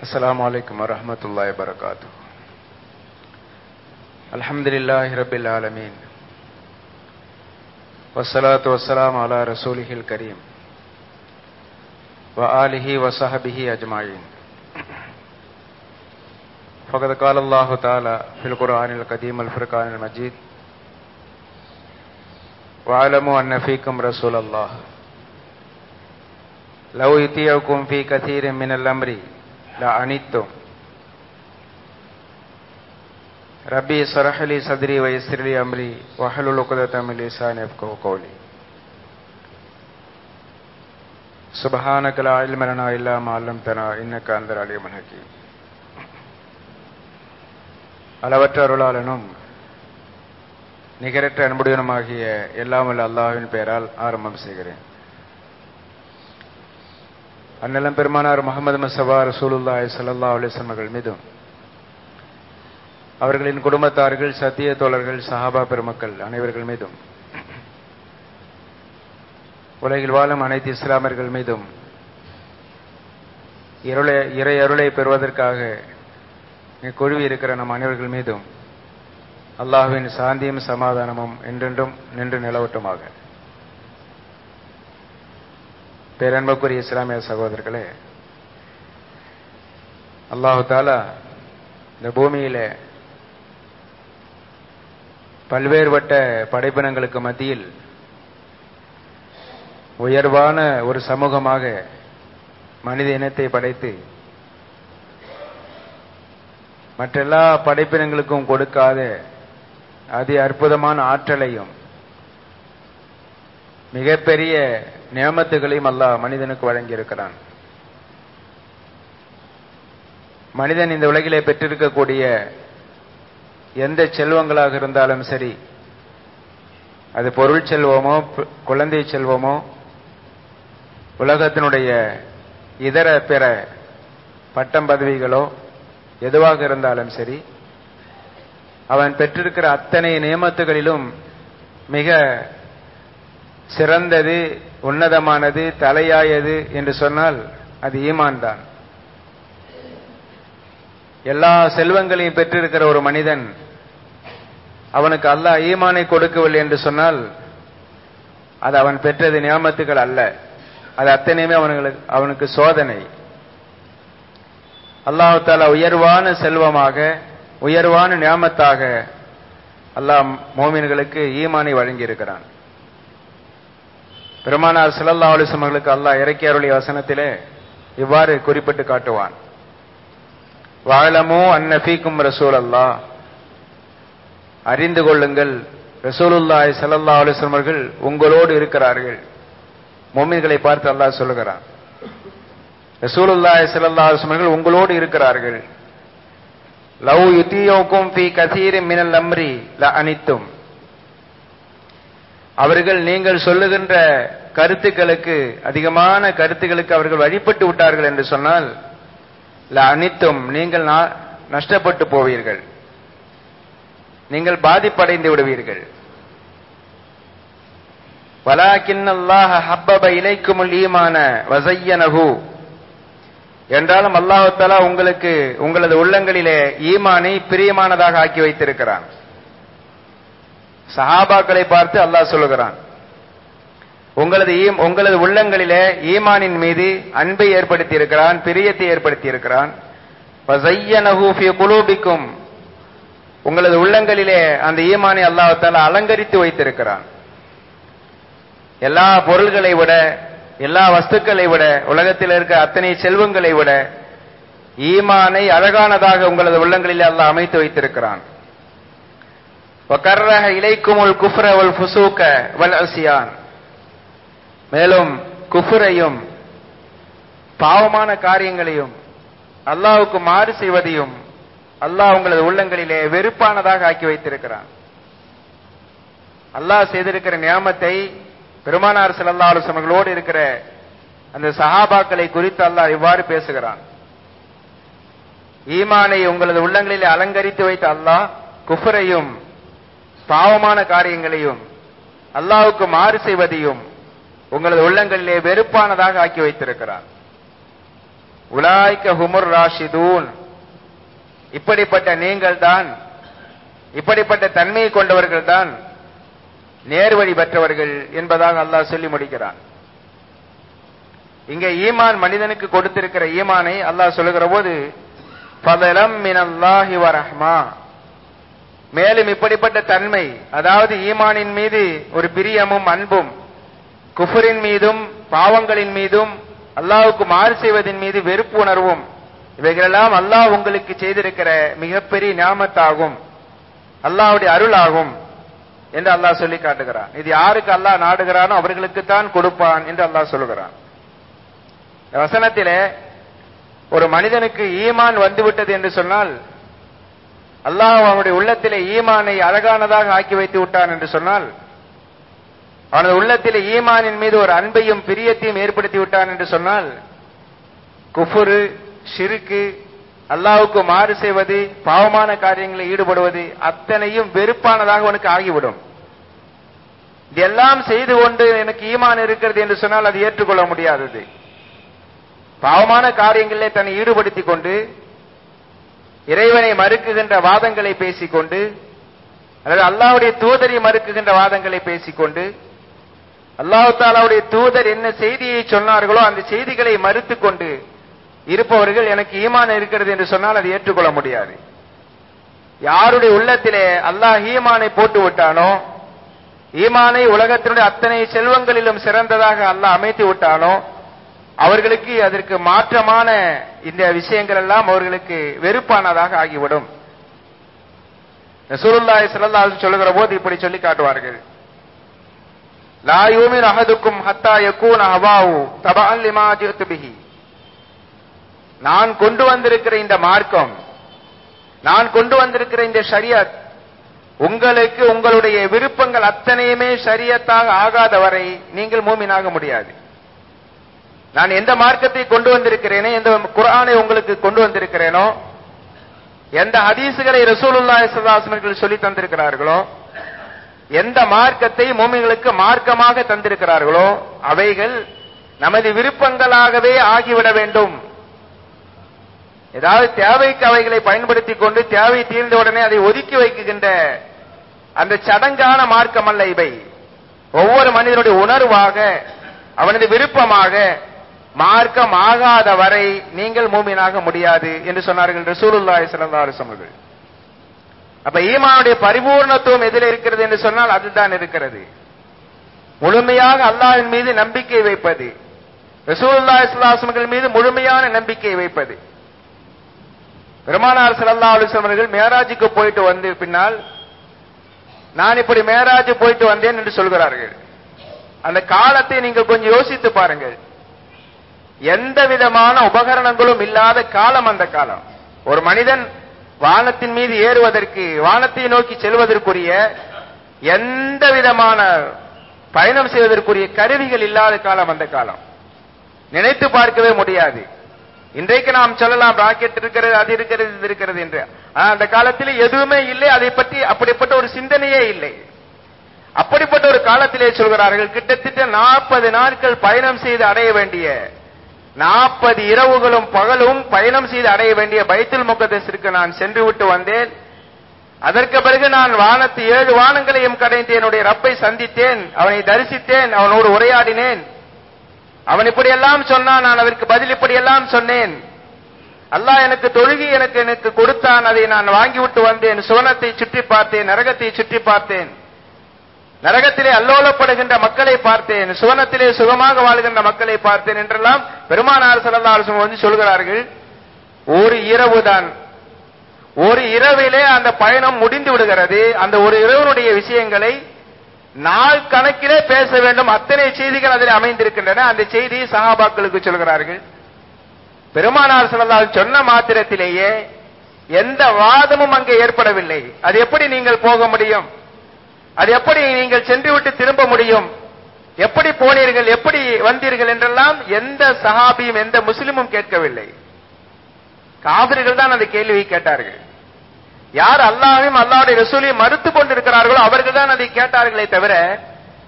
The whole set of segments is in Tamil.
السلام عليكم ورحمة الله وبركاته الحمد لله رب العالمين والصلاة والسلام على رسوله الكريم وآله وصحبه أجمعين فقد قال الله تعالى في القرآن القديم الفرقان المجيد واعلموا أن فيكم رسول الله لو يطيعكم في كثير من الأمر لعنتم ربي اشرح لي صدري ويسر لي أمري واحلل عقدة من لساني يفقهوا قولي سبحانك لا علم لنا إلا ما علمتنا إنك أنت العليم الحكيم அளவற்ற அருளாளனும் நிகரற்ற அன்புடனுமாகிய எல்லாம் வல்ல அல்லாஹ்வின் பெயரால் ஆரம்பம் செய்கிறேன் அந்நிலம் பெருமானார் முகமது மசவா ரசூலுல்லாஹி ஸல்லல்லாஹு அலைஹி வஸல்லம் அவர்கள் மீதும் அவர்களின் குடும்பத்தார்கள் சத்திய தோழர்கள் சஹாபா பெருமக்கள் அனைவர்கள் மீதும் உலகில் வாழும் அனைத்து இஸ்லாமியர்கள் மீதும் இருளை இறை அருளை பெறுவதற்காக இக்குழுவி இருக்கிற நம் அனைவர்கள் மீதும் அல்லாஹுவின் சாந்தியும் சமாதானமும் என்றென்றும் நின்று நிலவட்டுமாக பேரன்புக்குரிய இஸ்லாமிய சகோதரர்களே அல்லாஹு தாலா இந்த பூமியில பல்வேறுபட்ட படைப்பினங்களுக்கு மத்தியில் உயர்வான ஒரு சமூகமாக மனித இனத்தை படைத்து மற்றெல்லா படைப்பினங்களுக்கும் கொடுக்காத அதி அற்புதமான ஆற்றலையும் மிகப்பெரிய நியமத்துகளையும் அல்லாஹ் மனிதனுக்கு வழங்கியிருக்கிறான் மனிதன் இந்த உலகிலே பெற்றிருக்கக்கூடிய எந்த செல்வங்களாக இருந்தாலும் சரி அது பொருள் செல்வமோ குழந்தை செல்வமோ உலகத்தினுடைய இதர பிற பட்டம் பதவிகளோ எதுவாக இருந்தாலும் சரி அவன் பெற்றிருக்கிற அத்தனை நியமத்துகளிலும் மிக சிறந்தது உன்னதமானது தலையாயது என்று சொன்னால் அது ஈமான் தான் எல்லா செல்வங்களையும் பெற்றிருக்கிற ஒரு மனிதன் அவனுக்கு அல்லாஹ் ஈமானை கொடுக்கவில்லை என்று சொன்னால் அது அவன் பெற்றது நியமத்துகள் அல்ல அது அத்தனையுமே அவனுக்கு அவனுக்கு சோதனை அல்லாஹு தாலா உயர்வான செல்வமாக உயர்வான நியாமத்தாக அல்லாஹ் மோமின்களுக்கு ஈமானை வழங்கியிருக்கிறான் பெருமானார் சிலல்லா அலிசமர்களுக்கு அல்லாஹ் இறக்கி அருளிய வசனத்திலே இவ்வாறு குறிப்பிட்டு காட்டுவான் வாழமோ அன்னஃபீக்கும் ரசூல் அல்லா அறிந்து கொள்ளுங்கள் ரசூலுல்லாய் சல்லல்லா அலிஸ்லமர்கள் உங்களோடு இருக்கிறார்கள் மோமின்களை பார்த்து அல்லாஹ் சொல்லுகிறான் ரசூலுல்லாய் சல்லல்லா அலிஸ்லமர்கள் உங்களோடு இருக்கிறார்கள் லவ் யுத்தியோக்கும் ஃபி கசீர் மினல் அம்ரி ல அனித்தும் அவர்கள் நீங்கள் சொல்லுகின்ற கருத்துக்களுக்கு அதிகமான கருத்துக்களுக்கு அவர்கள் வழிபட்டு விட்டார்கள் என்று சொன்னால் அனித்தும் நீங்கள் நஷ்டப்பட்டு போவீர்கள் நீங்கள் பாதிப்படைந்து விடுவீர்கள் வலாக்கின்னல்லாஹ ஹப்பப இலைக்குமுல் ஈமான வசையனகு என்றாலும் அல்லாஹாலா உங்களுக்கு உங்களது உள்ளங்களிலே ஈமானை பிரியமானதாக ஆக்கி வைத்திருக்கிறான் சஹாபாக்களை பார்த்து அல்லாஹ் சொல்லுகிறான் உங்களது உங்களது உள்ளங்களிலே ஈமானின் மீது அன்பை ஏற்படுத்தி இருக்கிறான் பிரியத்தை ஏற்படுத்தி இருக்கிறான் குலூபிக்கும் உங்களது உள்ளங்களிலே அந்த ஈமானை அல்லாஹால அலங்கரித்து வைத்திருக்கிறான் எல்லா பொருள்களை விட எல்லா வஸ்துக்களை விட உலகத்தில் இருக்க அத்தனை செல்வங்களை விட ஈமானை அழகானதாக உங்களது உள்ளங்களிலே அல்லாஹ் அமைத்து வைத்திருக்கிறான் இலைக்குமுல் குஃப்ர வல் ஃபுசூக்க வல் அசியான் மேலும் குஃபுரையும் பாவமான காரியங்களையும் அல்லாவுக்கு மாறு செய்வதையும் அல்லாஹ் உங்களது உள்ளங்களிலே வெறுப்பானதாக ஆக்கி வைத்திருக்கிறான் அல்லாஹ் செய்திருக்கிற நியாமத்தை பெருமானார் சிலல்லா ஆலோசனைகளோடு இருக்கிற அந்த சஹாபாக்களை குறித்து அல்லாஹ் இவ்வாறு பேசுகிறான் ஈமானை உங்களது உள்ளங்களிலே அலங்கரித்து வைத்த அல்லாஹ் குஃபரையும் பாவமான காரியங்களையும் அல்லாவுக்கு மாறு செய்வதையும் உங்களது உள்ளங்களிலே வெறுப்பானதாக ஆக்கி வைத்திருக்கிறார் உலாய்க்க ஹுமுர் ராஷிதூன் இப்படிப்பட்ட நீங்கள் தான் இப்படிப்பட்ட தன்மையை கொண்டவர்கள் தான் நேர்வழி பெற்றவர்கள் என்பதாக அல்லாஹ் சொல்லி முடிக்கிறான் இங்கே ஈமான் மனிதனுக்கு கொடுத்திருக்கிற ஈமானை அல்லாஹ் சொல்லுகிற போது ஃபதலம் மினல்லாஹி வரஹ்மா மேலும் இப்படிப்பட்ட தன்மை அதாவது ஈமானின் மீது ஒரு பிரியமும் அன்பும் குஃபரின் மீதும் பாவங்களின் மீதும் அல்லாஹ்வுக்கு மாறு செய்வதின் மீது வெறுப்பு உணர்வும் இவைகளெல்லாம் அல்லாஹ் உங்களுக்கு செய்திருக்கிற மிகப்பெரிய ஞாபகத்தாகும் அல்லாஹ்வுடைய அருளாகும் என்று அல்லாஹ் சொல்லி காட்டுகிறான் இது யாருக்கு அல்லாஹ் நாடுகிறானோ அவர்களுக்கு தான் கொடுப்பான் என்று அல்லாஹ் சொல்லுகிறான் இந்த வசனத்திலே ஒரு மனிதனுக்கு ஈமான் வந்துவிட்டது என்று சொன்னால் அல்லாஹ் அவனுடைய உள்ளத்திலே ஈமானை அழகானதாக ஆக்கி வைத்து விட்டான் என்று சொன்னால் அவனது உள்ளத்திலே ஈமானின் மீது ஒரு அன்பையும் பிரியத்தையும் ஏற்படுத்தி விட்டான் என்று சொன்னால் குஃபுரு ஷிருக்கு அல்லாஹ்வுக்கு மாறு செய்வது பாவமான காரியங்களில் ஈடுபடுவது அத்தனையும் வெறுப்பானதாக அவனுக்கு ஆகிவிடும் இதெல்லாம் செய்து கொண்டு எனக்கு ஈமான் இருக்கிறது என்று சொன்னால் அது ஏற்றுக்கொள்ள முடியாதது பாவமான காரியங்களிலே தன்னை ஈடுபடுத்திக் கொண்டு இறைவனை மறுக்குகின்ற வாதங்களை பேசிக்கொண்டு அல்லது அல்லாஹ்வுடைய தூதரை மறுக்குகின்ற வாதங்களை பேசிக்கொண்டு அல்லாஹு தாலாவுடைய தூதர் என்ன செய்தியை சொன்னார்களோ அந்த செய்திகளை மறுத்து கொண்டு இருப்பவர்கள் எனக்கு ஈமான் இருக்கிறது என்று சொன்னால் அதை ஏற்றுக்கொள்ள முடியாது யாருடைய உள்ளத்திலே அல்லாஹ் ஈமானை போட்டு விட்டானோ ஈமானை உலகத்தினுடைய அத்தனை செல்வங்களிலும் சிறந்ததாக அல்லாஹ் அமைத்து விட்டானோ அவர்களுக்கு அதற்கு மாற்றமான இந்த விஷயங்கள் எல்லாம் அவர்களுக்கு வெறுப்பானதாக ஆகிவிடும் ரசூலுல்லாஹி ஸல்லல்லாஹு அலைஹி சொல்லுகிற போது இப்படி சொல்லி காட்டுவார்கள் லா யூமின் அஹதுக்கும் ஹத்தா யகூன ஹவாவு தபஅன் லிமா ஜிஅத்து பிஹி நான் கொண்டு வந்திருக்கிற இந்த மார்க்கம் நான் கொண்டு வந்திருக்கிற இந்த ஷரியத் உங்களுக்கு உங்களுடைய விருப்பங்கள் அத்தனையுமே ஷரியத்தாக ஆகாத வரை நீங்கள் மூமினாக முடியாது நான் எந்த மார்க்கத்தை கொண்டு வந்திருக்கிறேனோ எந்த குர்ஆனை உங்களுக்கு கொண்டு வந்திருக்கிறேனோ எந்த ஹதீசுகளை ரசூலுல்லாஹி ஸல்லல்லாஹு அலைஹி வஸல்லம் சொல்லி தந்திருக்கிறார்களோ எந்த மார்க்கத்தை மூமின்களுக்கு மார்க்கமாக தந்திருக்கிறார்களோ அவைகள் நமது விருப்பங்களாகவே ஆகிவிட வேண்டும் ஏதாவது தேவைக்கு அவைகளை பயன்படுத்திக் கொண்டு தேவை தீர்ந்த உடனே அதை ஒதுக்கி வைக்குகின்ற அந்த சடங்கான மார்க்கம் அல்ல இவை ஒவ்வொரு மனிதனுடைய உணர்வாக அவனது விருப்பமாக மார்க்கம் ஆகாத வரை நீங்கள் மூமினாக முடியாது என்று சொன்னார்கள் ரசூலுல்லாஹி ஸல்லல்லாஹு அலைஹி வஸல்லம் அப்ப ஈமானுடைய பரிபூர்ணத்துவம் எதில் இருக்கிறது என்று சொன்னால் அதுதான் இருக்கிறது முழுமையாக அல்லாஹ்வின் மீது நம்பிக்கை வைப்பது ரசூலுல்லாஹி ஸல்லல்லாஹு அலைஹி வஸல்லம் மீது முழுமையான நம்பிக்கை வைப்பது பெருமானார் ஸல்லல்லாஹு அலைஹி வஸல்லம் அவர்கள் மேராஜுக்கு போயிட்டு வந்து பின்னால் நான் இப்படி மேராஜ் போயிட்டு வந்தேன் என்று சொல்கிறார்கள் அந்த காலத்தை நீங்கள் கொஞ்சம் யோசித்து பாருங்கள் எந்த விதமான உபகரணங்களும் இல்லாத காலம் அந்த காலம் ஒரு மனிதன் வானத்தின் மீது ஏறுவதற்கு வானத்தை நோக்கி செல்வதற்குரிய எந்த விதமான பயணம் செய்வதற்குரிய கருவிகள் இல்லாத காலம் அந்த காலம் நினைத்து பார்க்கவே முடியாது இன்றைக்கு நாம் சொல்லலாம் ராக்கெட் இருக்கிறது அது இருக்கிறது இது இருக்கிறது என்று ஆனா அந்த காலத்தில் எதுவுமே இல்லை அதை பற்றி அப்படிப்பட்ட ஒரு சிந்தனையே இல்லை அப்படிப்பட்ட ஒரு காலத்திலே சொல்கிறார்கள் கிட்டத்தட்ட நாற்பது நாட்கள் பயணம் செய்து அடைய வேண்டிய நாற்பது இரவுகளும் பகலும் பயணம் செய்து அடைய வேண்டிய பைத்துல் முகதஸிற்கு நான் சென்று விட்டு வந்தேன் அதற்கு பிறகு நான் வானத்து ஏழு வானங்களையும் கடைந்து என்னுடைய ரப்பை சந்தித்தேன் அவனை தரிசித்தேன் அவனோடு உரையாடினேன் அவன் இப்படியெல்லாம் சொன்னான் நான் அதற்கு பதில் இப்படியெல்லாம் சொன்னேன் அல்லாஹ் எனக்கு தொழுகி எனக்கு எனக்கு கொடுத்தான் அதை நான் வாங்கிவிட்டு வந்தேன் சுவனத்தை சுற்றி பார்த்தேன் நரகத்தை சுற்றி பார்த்தேன் நரகத்திலே அல்லோலப்படுகின்ற மக்களை பார்த்தேன் சுவனத்திலே சுகமாக வாழ்கின்ற மக்களை பார்த்தேன் என்றெல்லாம் பெருமானார் ஸல்லல்லாஹு அலைஹி வஸல்லம் வந்து சொல்கிறார்கள் ஒரு இரவுதான் ஒரு இரவிலே அந்த பயணம் முடிந்து விடுகிறது அந்த ஒரு இரவனுடைய விஷயங்களை நாள் கணக்கிலே பேச வேண்டும் அத்தனை செய்திகள் அதில் அமைந்திருக்கின்றன அந்த செய்தி சஹாபாக்களுக்கு சொல்கிறார்கள் பெருமானார் ஸல்லல்லாஹு சொன்ன மாத்திரத்திலேயே எந்த வாதமும் அங்கே ஏற்படவில்லை அது எப்படி நீங்கள் போக முடியும் அது எப்படி நீங்கள் சென்று விட்டு திரும்ப முடியும் எப்படி போனீர்கள் எப்படி வந்தீர்கள் என்றெல்லாம் எந்த சஹாபியும் எந்த முஸ்லிமும் கேட்கவில்லை காவிரிகள் தான் அந்த கேள்வியை கேட்டார்கள் யார் அல்லாஹையும் அல்லாஹ்வுடைய ரசூலையும் மறுத்து கொண்டிருக்கிறார்களோ அவர்கள் தான் அதை கேட்டார்களே தவிர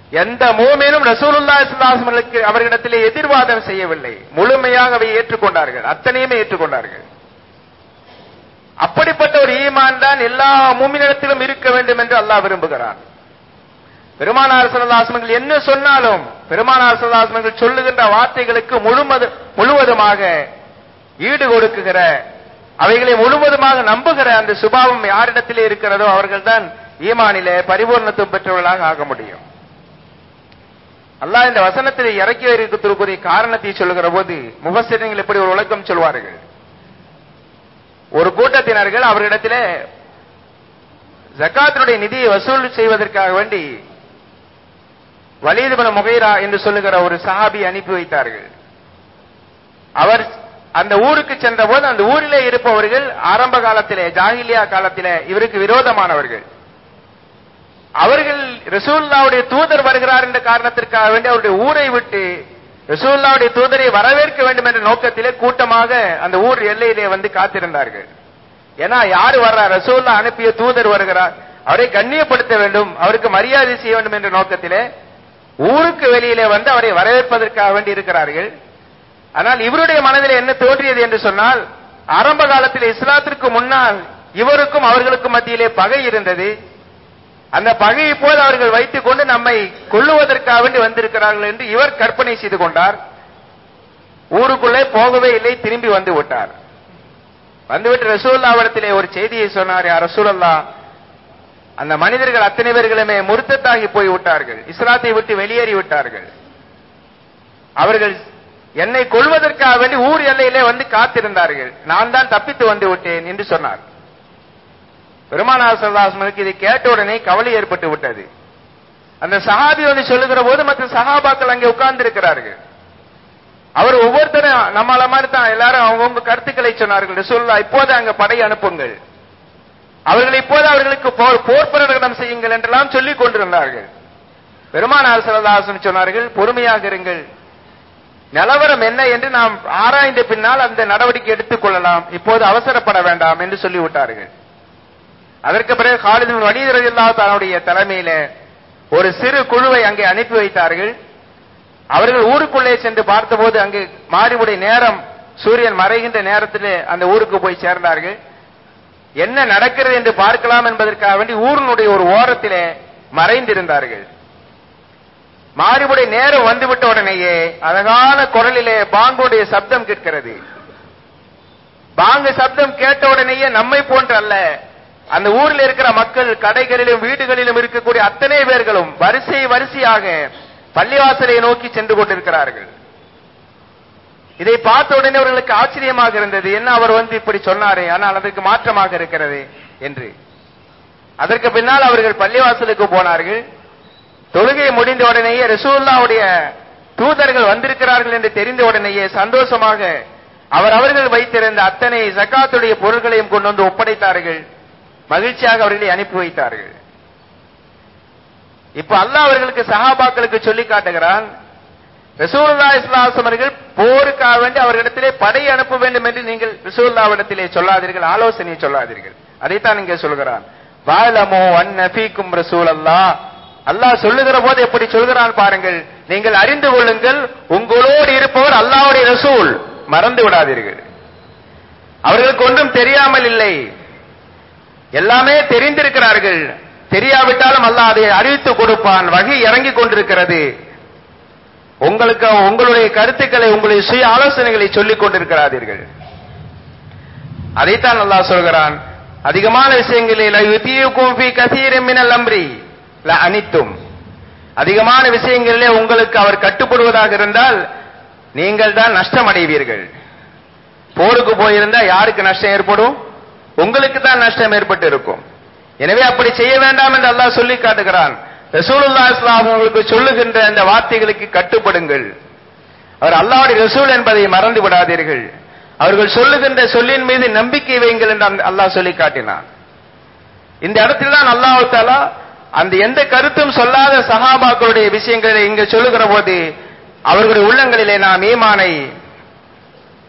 எந்த மூமினும் ரசூலுல்லாஹி ஸல்லல்லாஹு அலைஹி வஸல்லம் அவர்களிடத்திலே எதிர்வாதம் செய்யவில்லை முழுமையாக அவை ஏற்றுக்கொண்டார்கள் அத்தனையுமே ஏற்றுக்கொண்டார்கள் அப்படிப்பட்ட ஒரு ஈமான் தான் எல்லா மூமினிடத்திலும் இருக்க வேண்டும் என்று அல்லாஹ் விரும்புகிறான் பெருமானார் சல்லாஸ்மங்கள் என்ன சொன்னாலும் பெருமானார் சல்லாஸ்மங்கள் சொல்லுகின்ற வார்த்தைகளுக்கு முழுமது முழுவதுமாக ஈடு கொடுக்குகிற அவைகளை முழுவதுமாக நம்புகிற அந்த சுபாவம் யாரிடத்திலே இருக்கிறதோ அவர்கள்தான் ஈமானிலே பரிபூர்ணத்துவம் பெற்றவர்களாக ஆக முடியும் அல்லாஹ் இந்த வசனத்தில் இறக்கி வைக்கக்கூடிய காரணத்தை சொல்லுகிற போது முகசிரியங்கள் எப்படி ஒரு விளக்கம் சொல்வார்கள் ஒரு கூட்டத்தினர்கள் அவர்களிடத்திலே ஜக்காத்தினுடைய நிதியை வசூல் செய்வதற்காக வேண்டி வலீதுபன முகைரா என்று சொல்லுகிற ஒரு சஹாபி அனுப்பி வைத்தார்கள் அவர் அந்த ஊருக்கு சென்ற போது அந்த ஊரிலே இருப்பவர்கள் ஆரம்ப காலத்திலே ஜாகிலியா காலத்திலே இவருக்கு விரோதமானவர்கள் அவர்கள் ரசூல்லாவுடைய தூதர் வருகிறார் என்ற காரணத்திற்காக வேண்டி அவருடைய ஊரை விட்டு ரசூல்லாவுடைய தூதரை வரவேற்க வேண்டும் என்ற நோக்கத்திலே கூட்டமாக அந்த ஊர் எல்லையிலே வந்து காத்திருந்தார்கள் ஏன்னா யாரு வர்றார் ரசூல்லா அனுப்பிய தூதர் வருகிறார் அவரை கண்ணியப்படுத்த வேண்டும் அவருக்கு மரியாதை செய்ய வேண்டும் என்ற நோக்கத்திலே ஊருக்கு வெளியிலே வந்து அவரை வரவேற்பதற்காக வேண்டி இருக்கிறார்கள் ஆனால் இவருடைய மனதில் என்ன தோன்றியது என்று சொன்னால் ஆரம்ப காலத்தில் இஸ்லாத்திற்கு முன்னால் இவருக்கும் அவர்களுக்கும் மத்தியிலே பகை இருந்தது அந்த பகையை போல் அவர்கள் வைத்துக் கொண்டு நம்மை கொல்லுவதற்காக வேண்டி வந்திருக்கிறார்கள் என்று இவர் கற்பனை செய்து கொண்டார் ஊருக்குள்ளே போகவே இல்லை திரும்பி வந்து விட்டார் வந்துவிட்டு ரசூல்லாவிடத்திலே ஒரு செய்தியை சொன்னார் யார் ரசூலல்லா அந்த மனிதர்கள் அத்தனை பேர்களுமே முருத்தத்தாகி போய் விட்டார்கள் இஸ்லாத்தை விட்டு வெளியேறி விட்டார்கள் அவர்கள் என்னை கொள்வதற்காக வேண்டி ஊர் எல்லையிலே வந்து காத்திருந்தார்கள் நான் தான் தப்பித்து வந்து விட்டேன் என்று சொன்னார் பெருமானார் சல்லாஸ்மனுக்கு இதை கேட்ட உடனே கவலை ஏற்பட்டு விட்டது அந்த சஹாபி வந்து சொல்லுகிற போது மற்ற சஹாபாக்கள் அங்கே உட்கார்ந்து இருக்கிறார்கள் அவர் ஒவ்வொருத்தரும் நம்மள மாதிரி தான் எல்லாரும் அவங்கவுங்க கருத்துக்களை சொன்னார்கள் சொல்லா இப்போது அங்க படை அனுப்புங்கள் அவர்கள் இப்போது அவர்களுக்கு போர் போர் பிரகடனம் செய்யுங்கள் என்றெல்லாம் சொல்லிக் கொண்டிருந்தார்கள் பெருமானார் சரதாசன் சொன்னார்கள் பொறுமையாக இருங்கள் நிலவரம் என்ன என்று நாம் ஆராய்ந்த பின்னால் அந்த நடவடிக்கை எடுத்துக் கொள்ளலாம் இப்போது அவசரப்பட வேண்டாம் என்று சொல்லிவிட்டார்கள் அதற்கு பிறகு காலிதின் வலிதரவில்லா தன்னுடைய தலைமையில ஒரு சிறு குழுவை அங்கே அனுப்பி வைத்தார்கள் அவர்கள் ஊருக்குள்ளே சென்று பார்த்தபோது அங்கு மாறிவுடைய நேரம் சூரியன் மறைகின்ற நேரத்தில் அந்த ஊருக்கு போய் சேர்ந்தார்கள் என்ன நடக்கிறது என்று பார்க்கலாம் என்பதற்காக வேண்டி ஊரினுடைய ஒரு ஓரத்திலே மறைந்திருந்தார்கள் மாறிவுடைய நேரம் வந்துவிட்ட உடனேயே அழகான குரலிலே பாங்குடைய சப்தம் கேட்கிறது பாங்கு சப்தம் கேட்ட உடனேயே நம்மை போன்ற அல்ல அந்த ஊரில் இருக்கிற மக்கள் கடைகளிலும் வீடுகளிலும் இருக்கக்கூடிய அத்தனை பேர்களும் வரிசை வரிசையாக பள்ளிவாசலை நோக்கி சென்று கொண்டிருக்கிறார்கள் இதை பார்த்த உடனே அவர்களுக்கு ஆச்சரியமாக இருந்தது என்ன அவர் வந்து இப்படி சொன்னாரே ஆனால் அதற்கு மாற்றமாக இருக்கிறது என்று அதற்கு பின்னால் அவர்கள் பள்ளிவாசலுக்கு போனார்கள் தொழுகை முடிந்த உடனேயே ரசூல்லாவுடைய தூதர்கள் வந்திருக்கிறார்கள் என்று தெரிந்த உடனேயே சந்தோஷமாக அவர் அவர்கள் வைத்திருந்த அத்தனை ஜக்காத்துடைய பொருள்களையும் கொண்டு வந்து ஒப்படைத்தார்கள் மகிழ்ச்சியாக அவர்களை அனுப்பி வைத்தார்கள் இப்ப அல்லாஹ் அவர்களுக்கு சஹாபாக்களுக்கு சொல்லி காட்டுகிறான் ரசூல்லா இஸ்லாசம் அவர்கள் போருக்காக வேண்டி அவர்களிடத்திலே படை அனுப்ப வேண்டும் என்று நீங்கள் ரசூல்லாவிடத்திலே சொல்லாதீர்கள் ஆலோசனையை சொல்லாதீர்கள் அதைத்தான் இங்கே சொல்கிறான் வாலமோ அன் நபீக்கும் ரசூல் அல்லா அல்லாஹ் சொல்லுகிற போது எப்படி சொல்கிறான் பாருங்கள் நீங்கள் அறிந்து கொள்ளுங்கள் உங்களோடு இருப்பவர் அல்லாவுடைய ரசூல் மறந்து விடாதீர்கள் அவர்களுக்கு ஒன்றும் தெரியாமல் இல்லை எல்லாமே தெரிந்திருக்கிறார்கள் தெரியாவிட்டாலும் அல்லாஹ் அதை அறிவித்து கொடுப்பான் வகை இறங்கிக் கொண்டிருக்கிறது உங்களுக்கு உங்களுடைய கருத்துக்களை உங்களுடைய சுய ஆலோசனைகளை சொல்லிக் கொண்டிருக்கிறார்கள் அதைத்தான் அல்லாஹ் சொல்கிறான் அதிகமான விஷயங்களில் கசீரமினல் அம்ரி அனித்தும் அதிகமான விஷயங்களிலே உங்களுக்கு அவர் கட்டுப்படுவதாக இருந்தால் நீங்கள் தான் நஷ்டம் அடைவீர்கள் போருக்கு போயிருந்தா யாருக்கு நஷ்டம் ஏற்படும் உங்களுக்கு தான் நஷ்டம் ஏற்பட்டு இருக்கும் எனவே அப்படி செய்ய வேண்டாம் என்று அல்லாஹ் சொல்லி காட்டுகிறான் ரசூலுல்லா இஸ்லாம் உங்களுக்கு சொல்லுகின்ற அந்த வார்த்தைகளுக்கு கட்டுப்படுங்கள் அவர் அல்லாவுடைய ரசூல் என்பதை மறந்து விடாதீர்கள் அவர்கள் சொல்லுகின்ற சொல்லின் மீது நம்பிக்கை வைங்கள் என்று அல்லாஹ் சொல்லி காட்டினான் இந்த இடத்தில் தான் அல்லாஹு தாலா அந்த எந்த கருத்தும் சொல்லாத சஹாபாக்களுடைய விஷயங்களை இங்கு சொல்லுகிற போது அவர்களுடைய உள்ளங்களிலே நாம் ஈமானை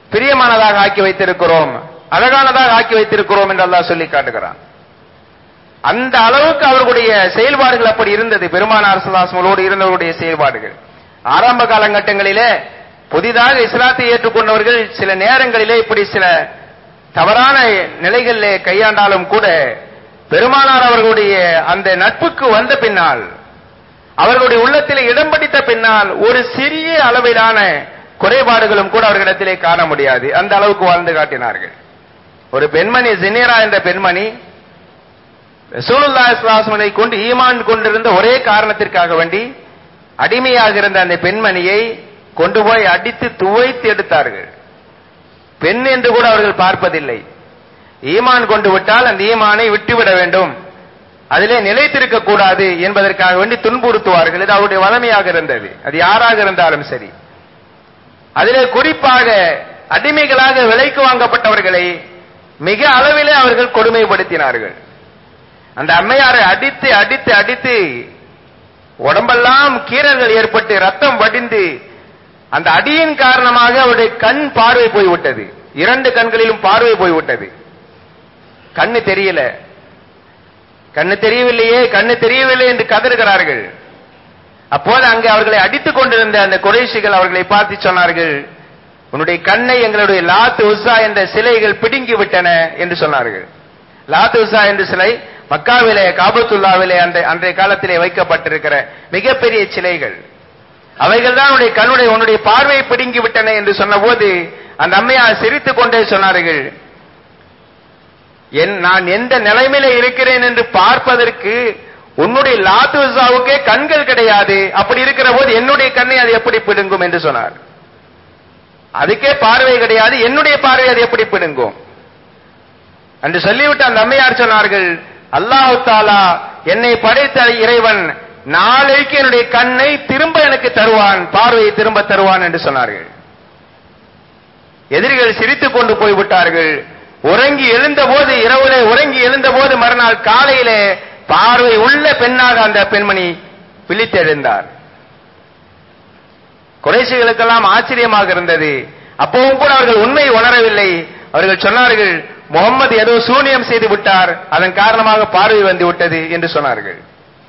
பிரியமானதாக ஆக்கி வைத்திருக்கிறோம் அழகானதாக ஆக்கி வைத்திருக்கிறோம் என்று அல்லாஹ் சொல்லி காட்டுகிறான் அந்த அளவுக்கு அவர்களுடைய செயல்பாடுகள் அப்படி இருந்தது பெருமானார் சுல்லாசங்களோடு இருந்தவருடைய செயல்பாடுகள் ஆரம்ப காலகட்டங்களிலே புதிதாக இஸ்லாத்தை ஏற்றுக்கொண்டவர்கள் சில நேரங்களிலே இப்படி சில தவறான நிலைகளிலே கையாண்டாலும் கூட பெருமானார் அவர்களுடைய அந்த நட்புக்கு வந்த பின்னால் அவர்களுடைய உள்ளத்திலே இடம் பிடித்த பின்னால் ஒரு சிறிய அளவிலான குறைபாடுகளும் கூட அவர்களிடத்திலே காண முடியாது அந்த அளவுக்கு வாழ்ந்து காட்டினார்கள் ஒரு பெண்மணி ஜினேரா என்ற பெண்மணி ரசூலுல்லா இஸ்லாஸ்மனை கொண்டு ஈமான் கொண்டிருந்த ஒரே காரணத்திற்காக வேண்டி அடிமையாக இருந்த அந்த பெண்மணியை கொண்டு போய் அடித்து துவைத்து எடுத்தார்கள் பெண் என்று கூட அவர்கள் பார்ப்பதில்லை ஈமான் கொண்டு விட்டால் அந்த ஈமானை விட்டுவிட வேண்டும் அதிலே நிலைத்திருக்க கூடாது என்பதற்காக வேண்டி துன்புறுத்துவார்கள் இது அவருடைய வளமையாக இருந்தது அது யாராக இருந்தாலும் சரி அதிலே குறிப்பாக அடிமைகளாக விலைக்கு வாங்கப்பட்டவர்களை மிக அளவிலே அவர்கள் கொடுமைப்படுத்தினார்கள் அந்த அம்மையாரை அடித்து அடித்து அடித்து உடம்பெல்லாம் கீறல்கள் ஏற்பட்டு ரத்தம் வடிந்து அந்த அடியின் காரணமாக அவருடைய கண் பார்வை போய்விட்டது இரண்டு கண்களிலும் பார்வை போய்விட்டது கண்ணு தெரியல கண்ணு தெரியவில்லையே கண்ணு தெரியவில்லை என்று கதறுகிறார்கள் அப்போது அங்கே அவர்களை அடித்துக் கொண்டிருந்த அந்த குறைஷிகள் அவர்களை பார்த்து சொன்னார்கள் உன்னுடைய கண்ணை எங்களுடைய லாத் உசா என்ற சிலைகள் பிடுங்கி விட்டன என்று சொன்னார்கள் லாத் உசா என்ற சிலை மக்காவிலே காபத்துல்லாவிலே அந்த அன்றைய காலத்திலே வைக்கப்பட்டிருக்கிற மிகப்பெரிய சிலைகள் அவைகள் தான் உன்னுடைய கண்ணுடைய உன்னுடைய பார்வையை பிடுங்கி விட்டன என்று சொன்னபோது அந்த அம்மையார் சிரித்துக் கொண்டே சொன்னார்கள் என் நான் எந்த நிலைமையில இருக்கிறேன் என்று பார்ப்பதற்கு உன்னுடைய லாத்துசாவுக்கே கண்கள் கிடையாது அப்படி இருக்கிற போது என்னுடைய கண்ணை அது எப்படி பிடுங்கும் என்று சொன்னார் அதுக்கே பார்வை கிடையாது என்னுடைய பார்வை அது எப்படி பிடுங்கும் என்று சொல்லிவிட்டு அந்த அம்மையார் சொன்னார்கள் அல்லாஹு தாலா என்னை படைத்த இறைவன் நாளைக்கு என்னுடைய கண்ணை திரும்ப எனக்கு தருவான் பார்வையை திரும்ப தருவான் என்று சொன்னார்கள் எதிரிகள் சிரித்துக் கொண்டு போய்விட்டார்கள் உறங்கி எழுந்த போது இரவுலே உறங்கி எழுந்த போது மறுநாள் காலையிலே பார்வை உள்ள பெண்ணாக அந்த பெண்மணி விழித்தெழுந்தார் குறைசிகளுக்கெல்லாம் ஆச்சரியமாக இருந்தது அப்பவும் கூட அவர்கள் உண்மை உணரவில்லை அவர்கள் சொன்னார்கள் முகம்மது ஏதோ சூனியம் செய்து விட்டார் அதன் காரணமாக பார்வை வந்து விட்டது என்று சொன்னார்கள்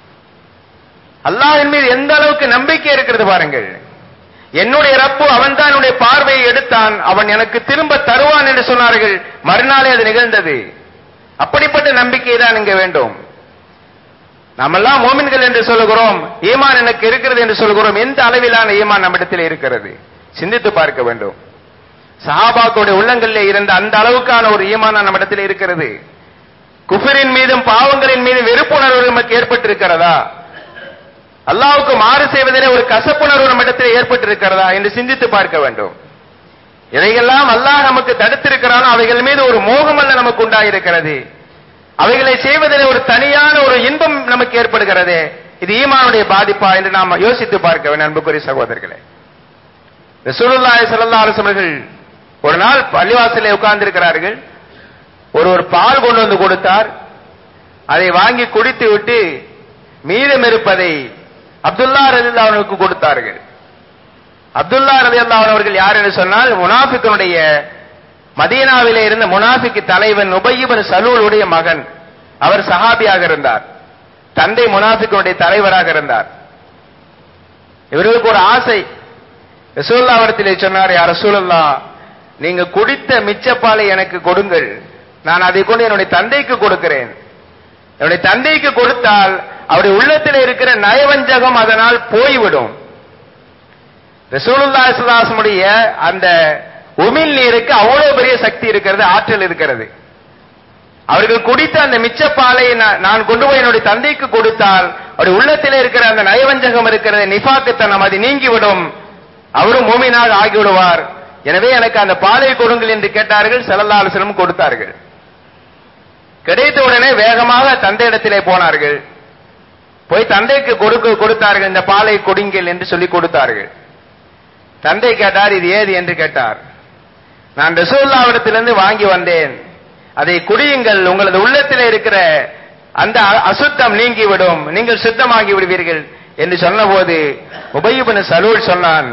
அல்லாஹின் மீது எந்த அளவுக்கு நம்பிக்கை இருக்கிறது பாருங்கள் என்னுடைய ரப்பு அவன் தான் என்னுடைய பார்வையை எடுத்தான் அவன் எனக்கு திரும்ப தருவான் என்று சொன்னார்கள் மறுநாளே அது நிகழ்ந்தது அப்படிப்பட்ட நம்பிக்கை தான் இங்க வேண்டும் நாமெல்லாம் மோமின்கள் என்று சொல்லுகிறோம் ஈமான் எனக்கு இருக்கிறது என்று சொல்கிறோம் எந்த அளவிலான ஈமான் நம்மிடத்தில் இருக்கிறது சிந்தித்து பார்க்க வேண்டும் சஹாபாக்களுடைய உள்ளங்களிலே இருந்த அந்த அளவுக்கான ஒரு ஈமான் நம்மிடத்தில் இருக்கிறது குஃபரின் மீதும் பாவங்களின் மீதும் வெறுப்புணர்வு நமக்கு ஏற்பட்டிருக்கிறதா அல்லாவுக்கு மாறு செய்வதிலே ஒரு கசப்புணர்வு நம்மிடத்தில் ஏற்பட்டிருக்கிறதா என்று சிந்தித்து பார்க்க வேண்டும் இவையெல்லாம் அல்லாஹ் நமக்கு தடுத்திருக்கிறானோ அவைகள் மீது ஒரு மோகம் அல்ல நமக்கு உண்டாயிருக்கிறது அவைகளை செய்வதிலே ஒரு தனியான ஒரு இன்பம் நமக்கு ஏற்படுகிறது இது ஈமானுடைய பாதிப்பா என்று நாம் யோசித்து பார்க்க வேண்டும் அன்புக்குரிய சகோதரர்களே ரசூலுல்லாஹி ஸல்லல்லாஹு அலைஹி அவர்கள் ஒரு நாள் பள்ளிவாசலே உட்கார்ந்திருக்கிறார்கள் ஒரு ஒரு பால் கொண்டு வந்து கொடுத்தார் அதை வாங்கி குடித்து விட்டு மீதம் இருப்பதை அப்துல்லா ரலில்லா அவனுக்கு கொடுத்தார்கள் அப்துல்லா ரலில்லா அவர்கள் யார் என்று சொன்னால் முனாஃபிக்கனுடைய மதீனாவிலே இருந்த முனாஃபிக் தலைவன் உபயிபன் சலூலுடைய மகன் அவர் சஹாபியாக இருந்தார் தந்தை முனாஃபிக்கனுடைய தலைவராக இருந்தார் இவர்களுக்கு ஒரு ஆசை ரசூல்லா அவரத்திலே சொன்னார் யார் ரசூலுல்லா நீங்க குடித்த மிச்சப்பாலை எனக்கு கொடுங்கள் நான் அதை கொண்டு என்னுடைய தந்தைக்கு கொடுக்கிறேன் என்னுடைய தந்தைக்கு கொடுத்தால் அவருடைய உள்ளத்தில் இருக்கிற நயவஞ்சகம் அதனால் போய்விடும் ரசூலுல்லா சுல்லாசமுடைய அந்த உமிழ் நீருக்கு அவ்வளவு பெரிய சக்தி இருக்கிறது ஆற்றல் இருக்கிறது அவர்கள் குடித்த அந்த மிச்சப்பாலை நான் கொண்டு போய் என்னுடைய தந்தைக்கு கொடுத்தால் அவருடைய உள்ளத்தில் இருக்கிற அந்த நயவஞ்சகம் இருக்கிறது நிஃபாக்குத்தனம் அது நீங்கிவிடும் அவரும் மூமினாக ஆகிவிடுவார் எனவே எனக்கு அந்த பாலை கொடுங்கள் என்று கேட்டார்கள் செல்லல்லாசனம் கொடுத்தார்கள் கிடைத்த உடனே வேகமாக தந்தையிடத்திலே போனார்கள் போய் தந்தைக்கு கொடுக்க கொடுத்தார்கள் இந்த பாலை கொடுங்கள் என்று சொல்லி கொடுத்தார்கள் தந்தை கேட்டார் இது ஏது என்று கேட்டார் நான் ரசூல்லாவிடத்திலிருந்து வாங்கி வந்தேன் அதை குடியுங்கள் உங்களது உள்ளத்தில் இருக்கிற அந்த அசுத்தம் நீங்கிவிடும் நீங்கள் சுத்தமாகி விடுவீர்கள் என்று சொன்னபோது உபயுபன சலூல் சொன்னான்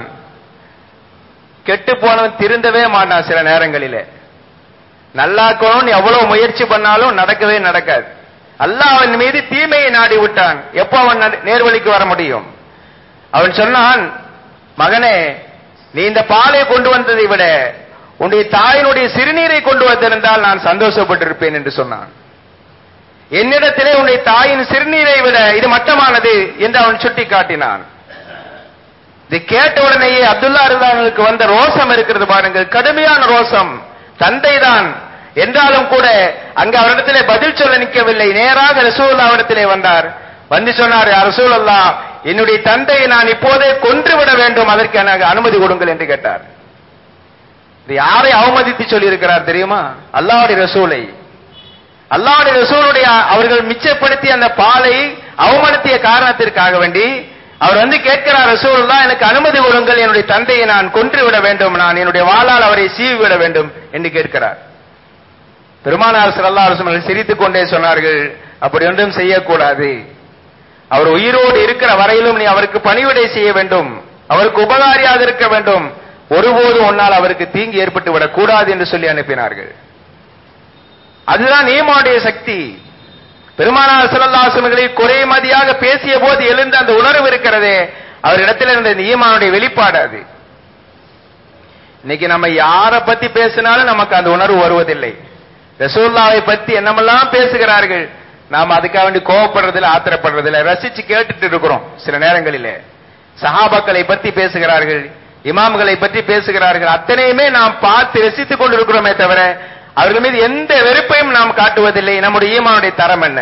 கெட்டு போனவன் திருந்தவே மாட்டான் சில நேரங்களிலே நல்லாக்கணும்னு எவ்வளவு முயற்சி பண்ணாலும் நடக்கவே நடக்காது அல்லாஹ் அவன் மீது தீமையை நாடி விட்டான் எப்போ அவன் நடு- நேர்வழிக்கு வர முடியும் அவன் சொன்னான் மகனே நீ இந்த பாலை கொண்டு வந்ததை விட உன்னுடைய தாயினுடைய சிறுநீரை கொண்டு வந்திருந்தால் நான் சந்தோஷப்பட்டிருப்பேன் என்று சொன்னான் என்னிடத்திலே உன்னுடைய தாயின் சிறுநீரை விட இது மட்டமானது என்று அவன் சுட்டி காட்டினான் இதை கேட்ட உடனேயே அப்துல்லா அருளானுக்கு வந்த ரோசம் இருக்கிறது பாருங்கள் கடுமையான ரோசம் தந்தைதான் என்றாலும் கூட அங்கு அவரிடத்திலே பதில் சொல்ல நிற்கவில்லை நேராக ரசூல் அவரிடத்திலே வந்தார் வந்து சொன்னார் ரசூல் அல்லா என்னுடைய தந்தையை நான் இப்போதே கொன்று விட வேண்டும் அதற்கு எனக்கு அனுமதி கொடுங்கள் என்று கேட்டார் இது யாரை அவமதித்து சொல்லியிருக்கிறார் தெரியுமா அல்லாஹ்வுடைய ரசூலை அல்லாஹ்வுடைய ரசூலுடைய அவர்கள் மிச்சப்படுத்திய அந்த பாலை அவமானத்திய காரணத்திற்காக வேண்டி அவர் வந்து கேட்கிறார் ரசூலுல்லாஹ் எனக்கு அனுமதி கொடுங்கள் என்னுடைய தந்தையை நான் கொன்று விட வேண்டும் நான் என்னுடைய வாளால் அவரை சீவி விட வேண்டும் என்று கேட்கிறார் பெருமானார் ஸல்லல்லாஹு அலைஹி வஸல்லம் சிரித்துக் கொண்டே சொன்னார்கள் அப்படி ஒன்றும் செய்யக்கூடாது அவர் உயிரோடு இருக்கிற வரையிலும் நீ அவருக்கு பணிவிடை செய்ய வேண்டும் அவருக்கு உபகாரியாக இருக்க வேண்டும் ஒருபோதும் உன்னால் அவருக்கு தீங்கு ஏற்பட்டு விடக் கூடாது என்று சொல்லி அனுப்பினார்கள் அதுதான் ஈமானுடைய சக்தி பெருமானார் சிலல்லாசனங்களில் குறைமதியாக பேசிய போது எழுந்த அந்த உணர்வு இருக்கிறதே அவரிடத்தில் இருந்த இந்த ஈமானுடைய வெளிப்பாடு அது இன்னைக்கு நம்ம யாரை பத்தி பேசினாலும் நமக்கு அந்த உணர்வு வருவதில்லை ரசூல்லாவை பத்தி என்னமெல்லாம் பேசுகிறார்கள் நாம அதுக்காக வேண்டி கோவப்படுறதில்ல ஆத்திரப்படுறதில்ல ரசிச்சு கேட்டுட்டு இருக்கிறோம் சில நேரங்களிலே சஹாபாக்களை பத்தி பேசுகிறார்கள் இமாம்களை பற்றி பேசுகிறார்கள் அத்தனையுமே நாம் பார்த்து ரசித்துக் கொண்டிருக்கிறோமே தவிர அவர்கள் மீது எந்த வெறுப்பையும் நாம் காட்டுவதில்லை நம்முடைய ஈமானுடைய தரம் என்ன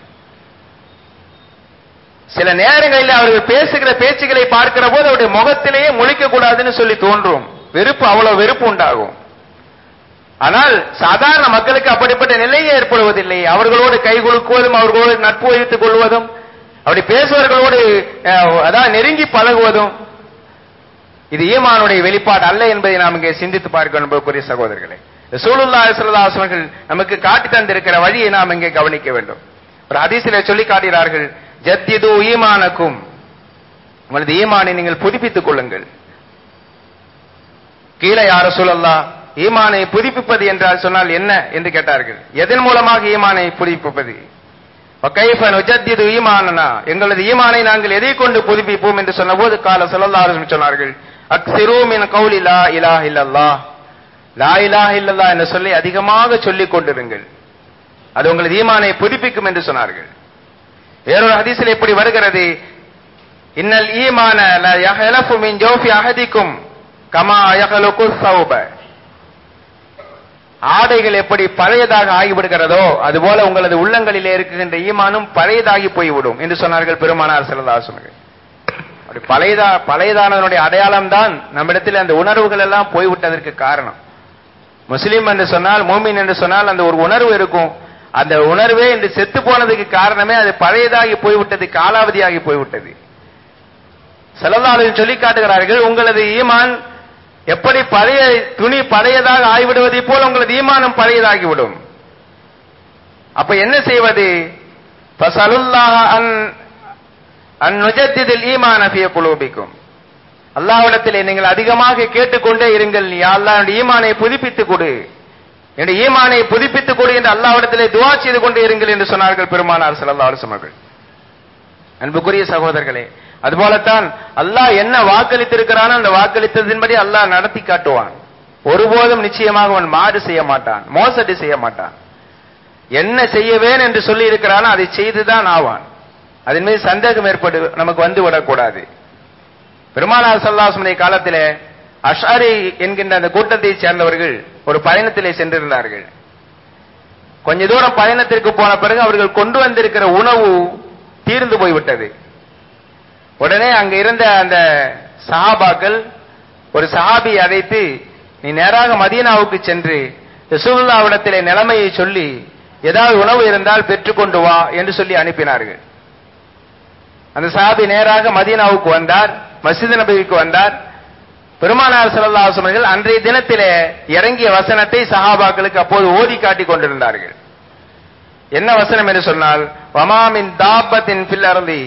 சில நேரங்களில் அவர்கள் பேசுகிற பேச்சுகளை பார்க்கிற போது அவருடைய முகத்திலேயே முழிக்க கூடாதுன்னு சொல்லி தோன்றும் வெறுப்பு அவ்வளவு வெறுப்பு உண்டாகும் ஆனால் சாதாரண மக்களுக்கு அப்படிப்பட்ட நிலையே ஏற்படுவதில்லை அவர்களோடு கை குலுக்குவதும் அவர்களோடு நட்பு வைத்துக் கொள்வதும் அப்படி பேசுவவர்களோடு அஹ், அதான் நெருங்கி பழகுவதும் இது ஈமானுடைய வெளிப்பாடு அல்ல என்பதை நாம் இங்கே சிந்தித்து பார்க்க அனுபவக்குரிய சகோதரர்களே ரசூலுல்லாஹி ஸல்லல்லாஹு அலைஹி வஸல்லம் நமக்கு காட்டி தந்திருக்கிற வழியை நாம் இங்கே கவனிக்க வேண்டும் ஒரு ஹதீஸிலே சொல்லி காட்டுகிறார்கள் ஜத்திது ஈமானக்கும் உங்களது ஈமானை நீங்கள் புதுப்பித்துக் கொள்ளுங்கள் கீழே யார சொல்லல்லா ஈமானை புதுப்பிப்பது என்றால் சொன்னால் என்ன என்று கேட்டார்கள் எதன் மூலமாக ஈமானை புதுப்பிப்பது وَكَيْفَ نُجَدِّدُ ஈமானனா எங்களது ஈமானை நாங்கள் எதை கொண்டு புதுப்பிப்போம் என்று சொன்னபோது கால ஸல்லல்லாஹு அலைஹி வஸல்லம் சொன்னார்கள் அக்ஸிரு மின் கௌலி லா இலாஹ இல்லல்லாஹ் லா இலாஹ இல்லல்லாஹ் என்று சொல்லி அதிகமாக சொல்லிக் கொண்டிருங்கள் அது உங்களது ஈமானை புதுப்பிக்கும் என்று சொன்னார்கள் வேறொரு ஹதீஸில் எப்படி வருகிறது இன்னல் ஈமான லா யஹலஃபு மின் ஜௌஃபி அஹதிக்கும் கமா யஹலுகு ஸௌப ஆடைகள் எப்படி பழையதாக ஆகிவிடுகிறதோ அதுபோல உங்களது உள்ளங்களிலே இருக்குகின்ற ஈமானும் பழையதாகி போய்விடும் என்று சொன்னார்கள் பெருமானார் செல்லதாசனர்கள் அப்படி பழையதா பழையதானதனுடைய அடையாளம் தான் நம்மிடத்தில் அந்த உணர்வுகள் எல்லாம் போய்விட்டதற்கு காரணம் முஸ்லீம் என்று சொன்னால் மூமின் என்று சொன்னால் அந்த ஒரு உணர்வு இருக்கும் அந்த உணர்வே இன்று செத்து போனதுக்கு காரணமே அது பழையதாகி போய்விட்டது காலாவதியாகி போய்விட்டது செல்லதாளர்கள் சொல்லி காட்டுகிறார்கள் உங்களது ஈமான் எப்படி பழைய துணி பழையதாக ஆகிவிடுவதை போல உங்களது ஈமானம் பழையதாகிவிடும் அப்ப என்ன செய்வது ஃபசலுல்லாஹ அன் அன் நுஜத்திதில் ஈமான ஃபிய குலூபிக்கும் அல்லாஹ்விடத்திலே நீங்கள் அதிகமாக கேட்டுக்கொண்டே இருங்கள் யா அல்லாஹ் என்னுடைய ஈமானை புதுப்பித்துக் கொடு என்னுடைய ஈமானை புதுப்பித்துக் கொடு என்று அல்லாஹ்விடத்திலே துஆ செய்து கொண்டே இருங்கள் என்று சொன்னார்கள் பெருமானார் ஸல்லல்லாஹு அலைஹி வஸல்லம் அவர்கள் அன்புக்குரிய சகோதரர்களே அதுபோலத்தான் அல்லாஹ் என்ன வாக்களித்திருக்கிறானோ அந்த வாக்களித்ததின்படி அல்லாஹ் நடத்தி காட்டுவான் ஒருபோதும் நிச்சயமாக அவன் மாறு செய்ய மாட்டான் மோசடி செய்ய மாட்டான் என்ன செய்யவேன் என்று சொல்லி இருக்கிறானோ அதை செய்துதான் ஆவான் அதன் மீது சந்தேகம் ஏற்படு நமக்கு வந்து விடக்கூடாது பெருமானார் சல்லாசுமனை காலத்திலே அஷாரி என்கின்ற அந்த கூட்டத்தை சேர்ந்தவர்கள் ஒரு பயணத்திலே சென்றிருந்தார்கள் கொஞ்ச தூரம் பயணத்திற்கு போன பிறகு அவர்கள் கொண்டு வந்திருக்கிற உணவு தீர்ந்து போய்விட்டது உடனே அங்க இருந்த அந்த சஹாபாக்கள் ஒரு சஹாபி அழைத்து நீ நேராக மதீனாவுக்கு சென்று ரசூலுல்லாவிடத்திலே நிலைமையை சொல்லி ஏதாவது உணவு இருந்தால் பெற்றுக்கொண்டு வா என்று சொல்லி அனுப்பினார்கள் அந்த சஹாபி நேராக மதீனாவுக்கு வந்தார் மஸ்ஜித் நபிக்கு வந்தார் பெருமானார் ஸல்லல்லாஹு அலைஹி வஸல்லம் அன்றைய தினத்திலே இறங்கிய வசனத்தை சஹாபாக்களுக்கு அப்போது ஓதி காட்டிக் கொண்டிருந்தார்கள் என்ன வசனம் என்று சொன்னால் வமாமின் தாபத்தின் ஃபில் அர்தி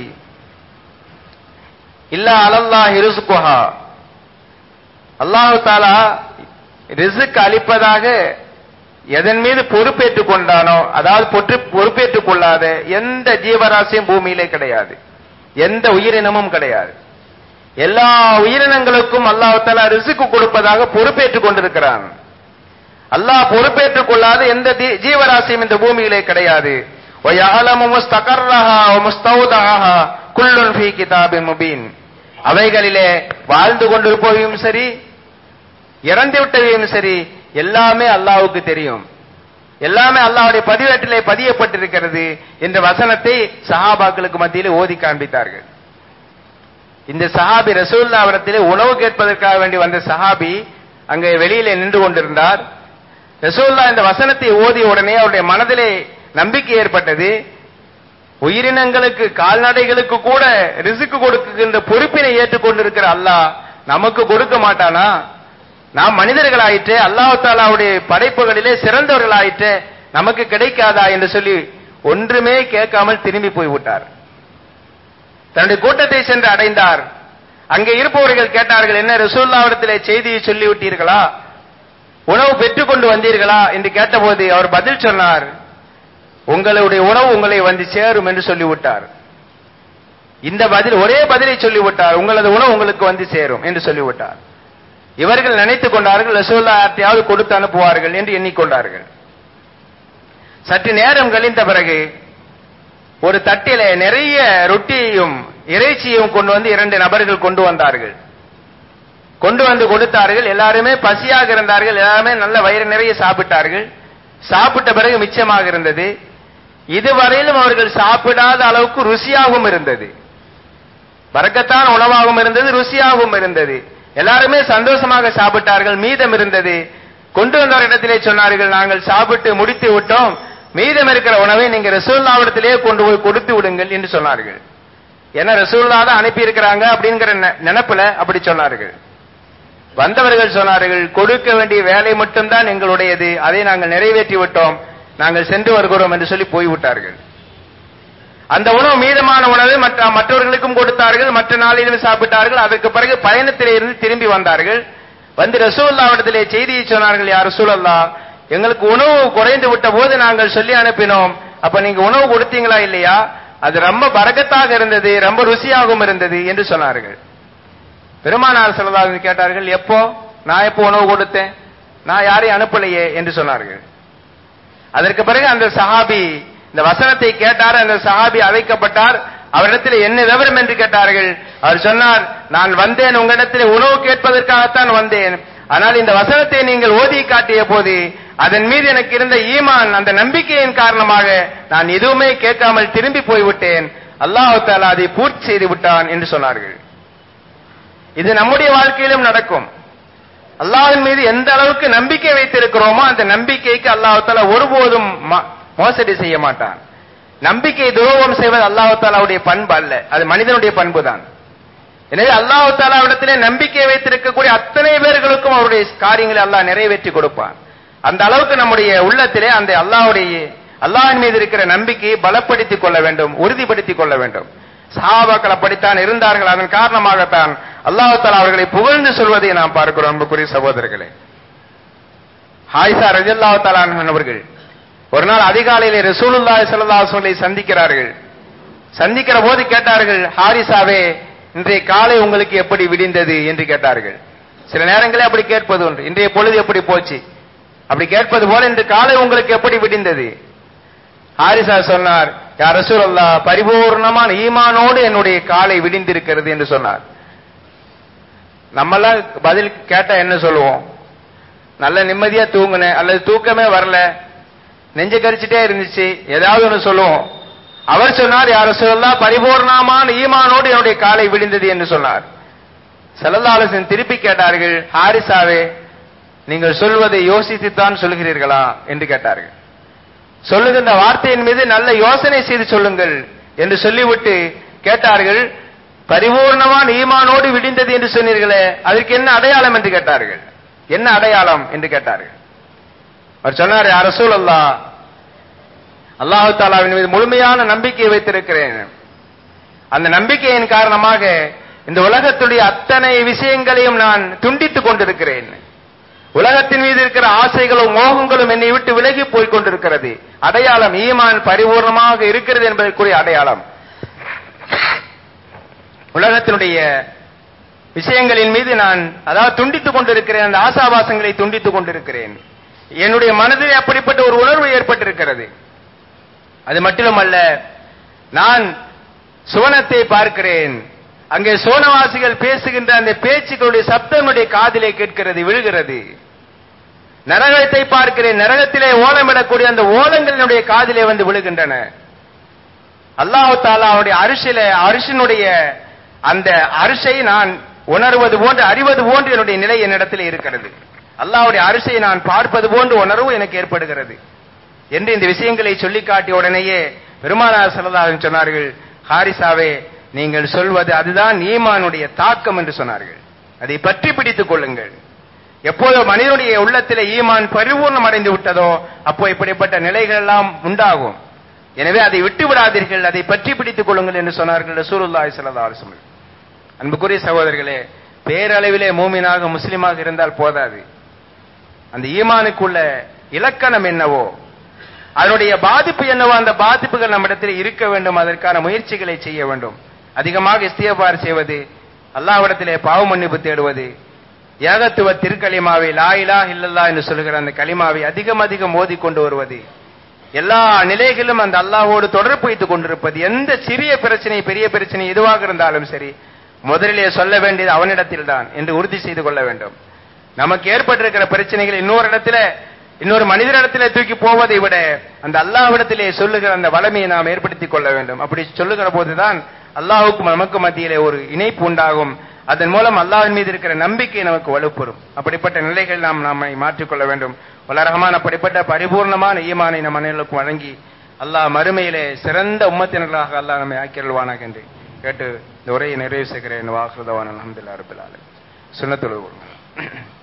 இல்ல அலல்லாஹி ரிஸ்குஹா அல்லாஹு தாலா ரிஸ்க் அளிப்பதாக எதன் மீது பொறுப்பேற்றுக் கொண்டானோ அதாவது பொற்று பொறுப்பேற்றுக் கொள்ளாத எந்த ஜீவராசியும் பூமியிலே கிடையாது எந்த உயிரினமும் கிடையாது எல்லா உயிரினங்களுக்கும் அல்லாஹ் தஆலா ரிசுக்கு கொடுப்பதாக பொறுப்பேற்றுக் கொண்டிருக்கிறான் அல்லாஹ் பொறுப்பேற்றுக் கொள்ளாத எந்த தி- ஜீவராசியும் இந்த பூமியிலே கிடையாது وَيَعْلَمُ مُسْتَقَرَّهَا وَمُسْتَوْدَعَهَا كُلٌّ فِي كِتَابٍ مُبِينٍ அவைகளிலே வாழ்ந்து கொண்டிருப்பவையும் சரி இறந்து விட்டவையும் சரி எல்லாமே அல்லாஹ்வுக்கு தெரியும் எல்லாமே அல்லாஹ்வுடைய பதிவேட்டிலே பதியப்பட்டிருக்கிறது என்ற வசனத்தை சஹாபாக்களுக்கு மத்தியிலே ஓதி காண்பித்தார்கள் இந்த சஹாபி ரசூல்லாவிடத்திலே உணவு கேட்பதற்காக வேண்டி வந்த சஹாபி அங்கே வெளியிலே நின்று கொண்டிருந்தார் ரசூல்லா இந்த வசனத்தை ஓதிய உடனே அவருடைய மனதிலே நம்பிக்கை ஏற்பட்டது உயிரினங்களுக்கு கால்நடைகளுக்கு கூட ரிசுக்கு கொடுக்கின்ற பொறுப்பினை ஏற்றுக்கொண்டிருக்கிற அல்லாஹ் நமக்கு கொடுக்க மாட்டானா நாம் மனிதர்களாயிற்று அல்லாஹ் தாலாவுடைய படைப்புகளிலே சிறந்தவர்களாயிற்று நமக்கு கிடைக்காதா என்று சொல்லி ஒன்றுமே கேட்காமல் திரும்பி போய்விட்டார் தன்னுடைய கூட்டத்தை சென்று அடைந்தார் அங்கே இருப்பவர்கள் கேட்டார்கள் என்ன ரசூல்லாவிடத்திலே செய்தியை சொல்லிவிட்டீர்களா உணவு பெற்றுக் கொண்டு வந்தீர்களா என்று கேட்டபோது அவர் பதில் சொன்னார் உங்களுடைய உணவு உங்களை வந்து சேரும் என்று சொல்லிவிட்டார் இந்த பதில் ஒரே பதிலை சொல்லிவிட்டார் உங்களது உணவு உங்களுக்கு வந்து சேரும் என்று சொல்லிவிட்டார் இவர்கள் நினைத்துக் கொண்டார்கள் ரசூல்லா யார்ட்டையாவது கொடுத்து அனுப்புவார்கள் என்று எண்ணிக்கொண்டார்கள் சற்று நேரம் கழிந்த பிறகு ஒரு தட்டிலே நிறைய ரொட்டியையும் இறைச்சியையும் கொண்டு வந்து இரண்டு நபர்கள் கொண்டு வந்தார்கள் கொண்டு வந்து கொடுத்தார்கள் எல்லாருமே பசியாக இருந்தார்கள் எல்லாருமே நல்ல வயிறு நிறைய சாப்பிட்டார்கள் சாப்பிட்ட பிறகு மிச்சமாக இருந்தது இதுவரையிலும் அவர்கள் சாப்பிடாத அளவுக்கு ருசியாகவும் இருந்தது பறக்கத்தான் உணவாகவும் இருந்தது ருசியாகவும் இருந்தது எல்லாருமே சந்தோஷமாக சாப்பிட்டார்கள் மீதம் இருந்தது கொண்டு வந்தவரிடத்திலே சொன்னார்கள் நாங்கள் சாப்பிட்டு முடித்து விட்டோம் மீதம் இருக்கிற உணவை நீங்க ரசூல்லாவிடத்திலேயே கொண்டு போய் கொடுத்து விடுங்கள் என்று சொன்னார்கள் ஏன்னா ரசூல்லா தான் அனுப்பி இருக்கிறாங்க அப்படிங்கிற நெ- நினைப்புல அப்படி சொன்னார்கள் வந்தவர்கள் சொன்னார்கள் கொடுக்க வேண்டிய வேலை மட்டும்தான் எங்களுடையது அதை நாங்கள் நிறைவேற்றி விட்டோம் நாங்கள் சென்று வருகிறோம் என்று சொல்லி போய்விட்டார்கள் அந்த உணவு மீதமான உணவை மற்ற மற்றவர்களுக்கும் கொடுத்தார்கள் மற்ற நாளிலும் சாப்பிட்டார்கள் அதற்கு பிறகு பயணத்திலே இருந்து திரும்பி வந்தார்கள் வந்து ரசூல்லாவிடத்திலே செய்தியை சொன்னார்கள் யார் ரசூலல்லா எங்களுக்கு உணவு குறைந்து விட்ட போது நாங்கள் சொல்லி அனுப்பினோம் அப்ப நீங்க உணவு கொடுத்தீங்களா இல்லையா அது ரொம்ப பரக்கத்தாக இருந்தது ரொம்ப ருசியாகவும் இருந்தது என்று சொன்னார்கள் பெருமானார் செல்லதாக கேட்டார்கள் எப்போ நான் எப்போ உணவு கொடுத்தேன் நான் யாரையும் அனுப்பலையே என்று சொன்னார்கள் அதற்கு பிறகு அந்த சஹாபி இந்த வசனத்தை கேட்டார் அந்த சஹாபி அழைக்கப்பட்டார் அவரிடத்தில் என்ன விவரம் என்று கேட்டார்கள் அவர் சொன்னார் நான் வந்தேன் உங்களிடத்தில் உணவு கேட்பதற்காகத்தான் வந்தேன் ஆனால் இந்த வசனத்தை நீங்கள் ஓதி காட்டிய போது அதன் மீது எனக்கு இருந்த ஈமான் அந்த நம்பிக்கையின் காரணமாக நான் எதுவுமே கேட்காமல் திரும்பி போய்விட்டேன் அல்லாஹ் தாலா அதை பூர்த்தி செய்து விட்டான் என்று சொன்னார்கள் இது நம்முடைய வாழ்க்கையிலும் நடக்கும் அல்லாஹ்வின் மீது எந்த அளவுக்கு நம்பிக்கை வைத்திருக்கிறோமோ அந்த நம்பிக்கைக்கு அல்லாஹால ஒருபோதும் ம- மோசடி செய்ய மாட்டான் நம்பிக்கை துரோகம் செய்வது அல்லாஹாலாவுடைய பண்பு அல்ல அது மனிதனுடைய பண்பு தான் எனவே அல்லாஹ் தாலாவிடத்திலே நம்பிக்கை வைத்திருக்கக்கூடிய அத்தனை பேர்களுக்கும் அவருடைய காரியங்களை அல்லாஹ் நிறைவேற்றி கொடுப்பான் அந்த அளவுக்கு நம்முடைய உள்ளத்திலே அந்த அல்லாஹ்வுடைய அல்லாஹ்வின் மீது இருக்கிற நம்பிக்கையை பலப்படுத்திக் கொள்ள வேண்டும் உறுதிப்படுத்திக் கொள்ள வேண்டும் சஹாபாக்கள் அப்படித்தான் இருந்தார்கள் அதன் காரணமாகத்தான் அல்லாஹ் தாலா அவர்களை புகழ்ந்து சொல்வதை நாம் பார்க்கிறோம் அன்புக்குரிய சகோதரர்களே ஹாயிசா ரஜல்லாஹு தாலான் அவர்கள் ஒரு நாள் அதிகாலையிலே ரசூலுல்லாஹி ஸல்லல்லாஹு அலைஹி வஸல்லம் சந்திக்கிறார்கள் சந்திக்கிற போது கேட்டார்கள் ஹாரிசாவே இன்றைய காலை உங்களுக்கு எப்படி விடிந்தது என்று கேட்டார்கள் சில நேரங்களே அப்படி கேட்பது உண்டு இன்றைய பொழுது எப்படி போச்சு அப்படி கேட்பது போல இன்று காலை உங்களுக்கு எப்படி விடிந்தது ஹாரிசா சொன்னார் யார் ரசூலல்லா பரிபூர்ணமான ஈமானோடு என்னுடைய காலை விடிந்திருக்கிறது என்று சொன்னார் நம்மெல்லாம் பதில் கேட்டா என்ன சொல்லுவோம் நல்ல நிம்மதியா தூங்குனேன் அல்லது தூக்கமே வரல நெஞ்சு கரிச்சிட்டே இருந்துச்சு ஏதாவது ஒன்று சொல்லுவோம் அவர் சொன்னார் யார் சொல்லலாம் பரிபூர்ணமான ஈமானோடு என்னுடைய காலை விழுந்தது என்று சொன்னார் செல்லல்லாலசன் திருப்பி கேட்டார்கள் ஹாரிசாவே நீங்கள் சொல்வதை யோசித்துத்தான் சொல்கிறீர்களா என்று கேட்டார்கள் சொல்லுகின்ற வார்த்தையின் மீது நல்ல யோசனை செய்து சொல்லுங்கள் என்று சொல்லிவிட்டு கேட்டார்கள் பரிபூர்ணமான ஈமானோடு விடிந்தது என்று சொன்னீர்களே அதற்கு என்ன அடையாளம் என்று கேட்டார்கள் என்ன அடையாளம் என்று கேட்டார்கள் அவர் சொன்னார் அரசூல் அல்லா அல்லாஹு தாலாவின் மீது முழுமையான நம்பிக்கை வைத்திருக்கிறேன் அந்த நம்பிக்கையின் காரணமாக இந்த உலகத்துடைய அத்தனை விஷயங்களையும் நான் துண்டித்துக் கொண்டிருக்கிறேன் உலகத்தின் மீது இருக்கிற ஆசைகளும் மோகங்களும் என்னை விட்டு விலகி போய் கொண்டிருக்கிறது அடையாளம் ஈமான் பரிபூர்ணமாக இருக்கிறது என்பதற்குரிய அடையாளம் உலகத்தினுடைய விஷயங்களின் மீது நான் அதாவது துண்டித்துக் கொண்டிருக்கிறேன் அந்த ஆசாபாசங்களை துண்டித்துக் கொண்டிருக்கிறேன் என்னுடைய மனதில் அப்படிப்பட்ட ஒரு உணர்வு ஏற்பட்டிருக்கிறது அது மட்டுமல்ல நான் சுவனத்தை பார்க்கிறேன் அங்கே சோனவாசிகள் பேசுகின்ற அந்த பேச்சுக்களுடைய சப்தனுடைய காதிலே கேட்கிறது விழுகிறது நரகத்தை பார்க்கிறேன் நரகத்திலே ஓலமிடக்கூடிய அந்த ஓலங்களினுடைய காதிலே வந்து விழுகின்றன அல்லாஹு தாலா அவருடைய அரிசில அரிசினுடைய அந்த அரிசை நான் உணர்வது போன்று அறிவது போன்று என்னுடைய நிலை என்னிடத்தில் இருக்கிறது அல்லாஹ்வுடைய அரிசை நான் பார்ப்பது போன்று உணர்வு எனக்கு ஏற்படுகிறது என்று இந்த விஷயங்களை சொல்லி காட்டிய உடனேயே பெருமானார் ஸல்லல்லாஹு சொன்னார்கள் ஹாரிசாவே நீங்கள் சொல்வது அதுதான் ஈமானுடைய தாக்கம் என்று சொன்னார்கள் அதை பற்றி பிடித்துக் கொள்ளுங்கள் எப்போது மனிதனுடைய உள்ளத்திலே ஈமான் பரிபூர்ணம் அடைந்து விட்டதோ அப்போ இப்படிப்பட்ட நிலைகள் எல்லாம் உண்டாகும் எனவே அதை விட்டு விடாதீர்கள் அதை பற்றி பிடித்துக் கொள்ளுங்கள் என்று சொன்னார்கள் ரசூலுல்லாஹி ஸல்லல்லாஹு அலைஹி வஸல்லம் அன்புக்குரிய சகோதரர்களே பேரளவிலே மூமினாக முஸ்லிமாக இருந்தால் போதாது அந்த ஈமானுக்குள்ள இலக்கணம் என்னவோ அதனுடைய பாதிப்பு என்னவோ அந்த பாதிப்புகள் நம்மிடத்தில் இருக்க வேண்டும் அதற்கான முயற்சிகளை செய்ய வேண்டும் அதிகமாக இஸ்தியபார் செய்வது அல்லாஹ்விடத்திலே பாவ மன்னிப்பு தேடுவது ஏகத்துவ திருக்கலிமாவை லா இலாஹ இல்லல்லாஹ் என்று சொல்கிற அந்த கலிமாவை அதிகம் அதிகம் ஓதி கொண்டு வருவது எல்லா நிலைகளிலும் அந்த அல்லாஹ்வோடு தொடர்பு வைத்துக் கொண்டிருப்பது எந்த சிறிய பிரச்சனை பெரிய பிரச்சனை எதுவாக இருந்தாலும் சரி முதலிலே சொல்ல வேண்டியது அவனிடத்தில் தான் என்று உறுதி செய்து கொள்ள வேண்டும் நமக்கு ஏற்பட்டிருக்கிற பிரச்சனைகள் இன்னொரு இடத்துல இன்னொரு மனிதனிடத்திலே தூக்கி போவதை விட அந்த அல்லாஹ்விடத்திலே சொல்லுகிற அந்த வளமையை நாம் ஏற்படுத்திக் கொள்ள வேண்டும் அப்படி சொல்லுகிற போதுதான் அல்லாஹுக்கும் நமக்கு மத்தியிலே ஒரு இணைப்பு உண்டாகும் அதன் மூலம் அல்லாஹ்வின் மீது இருக்கிற நம்பிக்கை நமக்கு வலுப்பெறும் அப்படிப்பட்ட நிலைகள் நாம் நம்மை மாற்றிக்கொள்ள வேண்டும் வளரகமான அப்படிப்பட்ட பரிபூர்ணமான ஈமானை நம் அனைவருக்கும் வழங்கி அல்லாஹ் மறுமையிலே சிறந்த உம்மத்தினர்களாக அல்லாஹ் நம்மை ஆக்கியல்வானாக என்று கேட்டு இந்த உரையை நிறைவு செய்கிறேன் வாக்குறதவான் அலமதுல்லா ரபில் ஆலமீன் சுன்னத்துல்